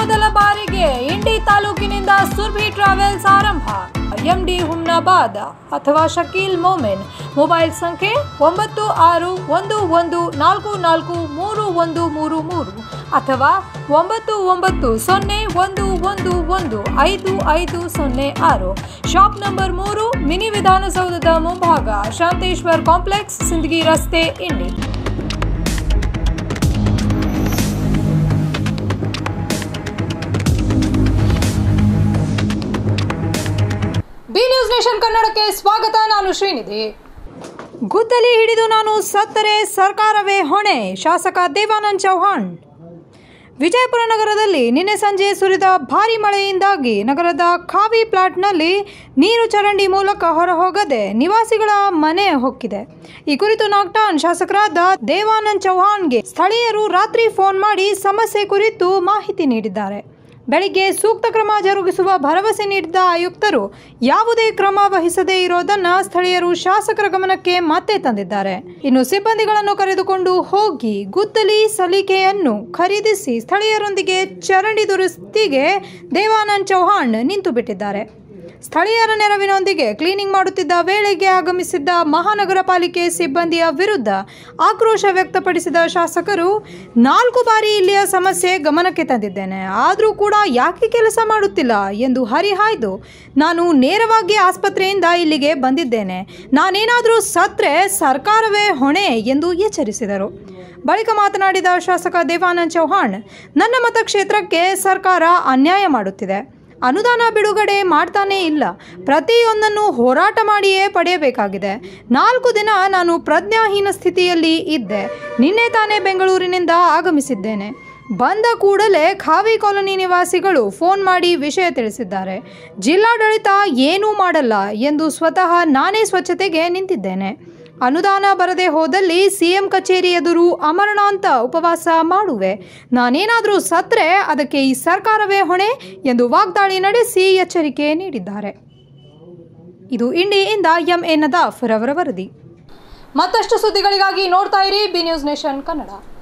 ಮೊದಲ ಬಾರಿಗೆ ಇಂಡಿ ತಾಲೂಕಿನಿಂದ ಸುರ್ಭಿ ಟ್ರಾವೆಲ್ಸ್ ಆರಂಭ ಎಂಡಿ ಹುಮ್ನಾಬಾದ್ ಅಥವಾ ಶಕೀಲ್ ಮೊಮೆನ್ ಮೊಬೈಲ್ ಸಂಖ್ಯೆ ಒಂಬತ್ತು ಆರು ಒಂದು ಒಂದು ನಾಲ್ಕು ನಾಲ್ಕು ಮೂರು ಒಂದು ಮೂರು ಮೂರು ಅಥವಾ ಒಂಬತ್ತು ಒಂಬತ್ತು ಸೊನ್ನೆ ಒಂದು ಒಂದು ಒಂದು ಐದು ಐದು ಸೊನ್ನೆ ಆರು ಶಾಪ್ ನಂಬರ್ ಮೂರು ಮಿನಿ ವಿಧಾನಸೌಧದ ಮುಂಭಾಗ ಶಾಂತೇಶ್ವರ್ ಕಾಂಪ್ಲೆಕ್ಸ್ ಸಿಂದಗಿ ರಸ್ತೆ ಇಂಡಿ ಬಿ ನ್ಯೂಸ್ ನೇಷನ್ ಕನ್ನಡಕ್ಕೆ ಸ್ವಾಗತ ನಾನು ಶ್ರೀನಿಧಿ ಗುದ್ದಲಿ ಹಿಡಿದು ನಾನು ಸತ್ತರೆ ಸರ್ಕಾರವೇ ಹೊಣೆ ಶಾಸಕ ದೇವಾನಂದ್ ಚೌಹಾಣ್ ವಿಜಯಪುರ ನಗರದಲ್ಲಿ ನಿನ್ನೆ ಸಂಜೆ ಸುರಿದ ಭಾರಿ ಮಳೆಯಿಂದಾಗಿ ನಗರದ ಖಾವಿ ಪ್ಲಾಟ್ನಲ್ಲಿ ನೀರು ಚರಂಡಿ ಮೂಲಕ ಹೊರಹೋಗದೆ ನಿವಾಸಿಗಳ ಮನೆ ಹೊಕ್ಕಿದೆ ಈ ಕುರಿತು ನಾಗ್ಟಾನ್ ಶಾಸಕರಾದ ದೇವಾನಂದ್ ಚೌಹಾಣ್ಗೆ ಸ್ಥಳೀಯರು ರಾತ್ರಿ ಫೋನ್ ಮಾಡಿ ಸಮಸ್ಯೆ ಕುರಿತು ಮಾಹಿತಿ ನೀಡಿದ್ದಾರೆ ಬೆಳಿಗ್ಗೆ ಸೂಕ್ತ ಕ್ರಮ ಜರುಗಿಸುವ ಭರವಸೆ ನೀಡಿದ್ದ ಆಯುಕ್ತರು ಯಾವುದೇ ಕ್ರಮ ವಹಿಸದೇ ಇರೋದನ್ನ ಸ್ಥಳೀಯರು ಶಾಸಕರ ಗಮನಕ್ಕೆ ಮತ್ತೆ ತಂದಿದ್ದಾರೆ ಇನ್ನು ಸಿಬ್ಬಂದಿಗಳನ್ನು ಕರೆದುಕೊಂಡು ಹೋಗಿ ಗುದ್ದಲಿ ಸಲಿಕೆಯನ್ನು ಖರೀದಿಸಿ ಸ್ಥಳೀಯರೊಂದಿಗೆ ಚರಂಡಿ ದುರಸ್ತಿಗೆ ದೇವಾನಂದ್ ಚೌಹಾಣ್ ನಿಂತು ಬಿಟ್ಟಿದ್ದಾರೆ ಸ್ಥಳೀಯರ ನೆರವಿನೊಂದಿಗೆ ಕ್ಲೀನಿಂಗ್ ಮಾಡುತ್ತಿದ್ದ ವೇಳೆಗೆ ಆಗಮಿಸಿದ್ದ ಮಹಾನಗರ ಪಾಲಿಕೆ ಸಿಬ್ಬಂದಿಯ ವಿರುದ್ಧ ಆಕ್ರೋಶ ವ್ಯಕ್ತಪಡಿಸಿದ ಶಾಸಕರು ನಾಲ್ಕು ಬಾರಿ ಇಲ್ಲಿಯ ಸಮಸ್ಯೆ ಗಮನಕ್ಕೆ ತಂದಿದ್ದೇನೆ ಆದರೂ ಕೂಡ ಯಾಕೆ ಕೆಲಸ ಮಾಡುತ್ತಿಲ್ಲ ಎಂದು ಹರಿಹಾಯ್ದು ನಾನು ನೇರವಾಗಿ ಆಸ್ಪತ್ರೆಯಿಂದ ಇಲ್ಲಿಗೆ ಬಂದಿದ್ದೇನೆ ನಾನೇನಾದರೂ ಸತ್ರೆ ಸರ್ಕಾರವೇ ಹೊಣೆ ಎಂದು ಎಚ್ಚರಿಸಿದರು ಬಳಿಕ ಮಾತನಾಡಿದ ಶಾಸಕ ದೇವಾನಂದ್ ಚೌಹಾಣ್ ನನ್ನ ಮತಕ್ಷೇತ್ರಕ್ಕೆ ಸರ್ಕಾರ ಅನ್ಯಾಯ ಮಾಡುತ್ತಿದೆ ಅನುದಾನ ಬಿಡುಗಡೆ ಮಾಡ್ತಾನೇ ಇಲ್ಲ ಪ್ರತಿಯೊಂದನ್ನು ಹೋರಾಟ ಮಾಡಿಯೇ ಪಡೆಯಬೇಕಾಗಿದೆ ನಾಲ್ಕು ದಿನ ನಾನು ಪ್ರಜ್ಞಾಹೀನ ಸ್ಥಿತಿಯಲ್ಲಿ ಇದ್ದೆ ನಿನ್ನೆ ತಾನೇ ಬೆಂಗಳೂರಿನಿಂದ ಆಗಮಿಸಿದ್ದೇನೆ ಬಂದ ಕೂಡಲೇ ಖಾವಿ ಕಾಲೋನಿ ನಿವಾಸಿಗಳು ಫೋನ್ ಮಾಡಿ ವಿಷಯ ತಿಳಿಸಿದ್ದಾರೆ ಜಿಲ್ಲಾಡಳಿತ ಏನೂ ಮಾಡಲ್ಲ ಎಂದು ಸ್ವತಃ ನಾನೇ ಸ್ವಚ್ಛತೆಗೆ ನಿಂತಿದ್ದೇನೆ ಅನುದಾನ ಬರದೆ ಹೋದಲ್ಲಿ ಸಿಎಂ ಕಚೇರಿ ಎದುರು ಅಮರಣಾಂತ ಉಪವಾಸ ಮಾಡುವೆ ನಾನೇನಾದರೂ ಸತ್ರೆ ಅದಕ್ಕೆ ಈ ಸರ್ಕಾರವೇ ಹೊಣೆ ಎಂದು ವಾಗ್ದಾಳಿ ನಡೆಸಿ ಎಚ್ಚರಿಕೆ ನೀಡಿದ್ದಾರೆ ಇದು ಇಂಡಿಯಿಂದ ಎಂ ಎ ನದಾಫ್ ರವರ ವರದಿ ಮತ್ತಷ್ಟು ಸುದ್ದಿಗಳಿಗಾಗಿ ನೋಡ್ತಾ ಇರಿ ಬಿ ನ್ಯೂಸ್ ನೇಷನ್ ಕನ್ನಡ